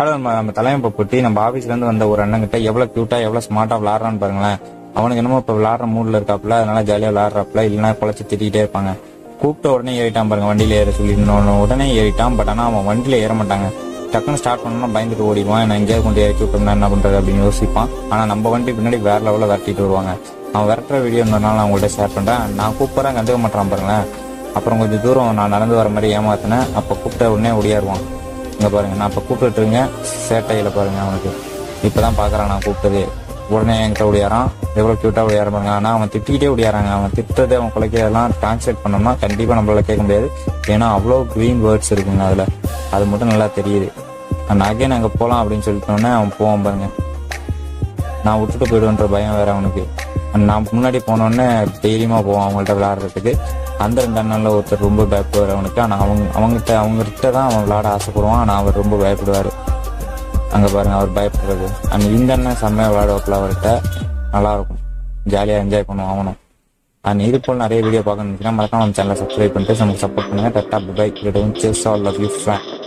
hello நம்ம நம்ம தலைமை போட்டி நம்ம ஆஃபீஸ்ல இருந்து வந்த ஒரு அண்ணன் கிட்ட எவ்வளவு கியூட்டா எவ்வளவு ஸ்மார்ட்டா விளாடுறான்னு பாருங்களேன் அவனுக்கு என்னமோ இப்ப விளாடுற மூட்ல இருக்காப்ல அதனால ஜாலியா விளாடுறாப்ல இல்லைன்னா குலைச்சு திட்டிகிட்டே இருப்பாங்க கூப்பிட்ட உடனே ஏறிட்டான் பாருங்க வண்டியில ஏற சொல்லி இன்னொன்னு உடனே ஏறிட்டான் பட் ஆனா அவன் வண்டியில ஏற மாட்டாங்க டக்குன்னு ஸ்டார்ட் பண்ணோம்னா பயந்துட்டு ஓடிடுவான் நான் எங்கேயாவது கொண்டு இறக்கி விட்டோம்னா என்ன பண்றது அப்படின்னு யோசிப்பான் ஆனா நம்ம வண்டி பின்னாடி வேற லெவலில் விரட்டிட்டு வருவாங்க அவன் விரட்டுற வீடியோ இன்னொரு நாள் நான் உங்கள்கிட்ட ஷேர் பண்றேன் நான் கூப்பிட்றேன் கண்டுக்க மாட்டான் பாருங்களேன் அப்புறம் கொஞ்சம் தூரம் நான் நடந்து வர மாதிரி ஏமாத்தினேன் அப்போ கூப்பிட்ட உடனே ஓடியாருவான் இங்க பாருங்க நான் இப்போ கூப்பிட்டுட்டு இருக்கேன் சேட்டையில பாருங்க அவனுக்கு இப்பதான் பாக்குறான் நான் கூப்பிட்டது உடனே என்கிட்ட ஓடியாரான் எவ்வளவு கியூட்டா ஓடியார பாருங்க ஆனா அவன் திட்டிக்கிட்டே ஓடியாராங்க அவன் திட்டத்தை அவன் குலைக்கிறதெல்லாம் டிரான்ஸ்லேட் பண்ணோம்னா கண்டிப்பா நம்மளால கேட்க முடியாது ஏன்னா அவ்வளோ க்ரீன் வேர்ட்ஸ் இருக்குங்க அதுல அது மட்டும் நல்லா தெரியுது நான் அகைன் அங்க போலாம் அப்படின்னு சொல்லிட்டோன்னே அவன் போவான் பாருங்க நான் விட்டுட்டு போயிடுவேன்ற பயம் வேற அவனுக்கு நான் முன்னாடி போனோடனே தைரியமா போவான் அவங்கள்ட்ட விளையாடுறதுக்கு அந்த ரெண்டு அண்ணன்ல ஒருத்தர் ரொம்ப பயப்படுவார் அவனுக்கு ஆனா அவங்க அவங்ககிட்ட அவங்ககிட்ட தான் அவன் விளையாட ஆசைப்படுவான் ஆனா அவர் ரொம்ப பயப்படுவாரு அங்க பாருங்க அவர் பயப்படுறது அண்ட் இந்த அண்ணன் செம்மையா விளையாடுவாப்புல அவர்கிட்ட நல்லா இருக்கும் ஜாலியா என்ஜாய் பண்ணுவான் அவனும் அண்ட் இது போல் நிறைய வீடியோ பார்க்கணும்னு நினைக்கிறேன் மறக்காம நம்ம சேனலை சப்ஸ்கிரைப் பண்ணிட்டு நமக்கு சப்போர்ட் பண்ணுங்க டட்டா பை கிட்ட சேஸ் ஆல் லவ் யூ ஃபேன்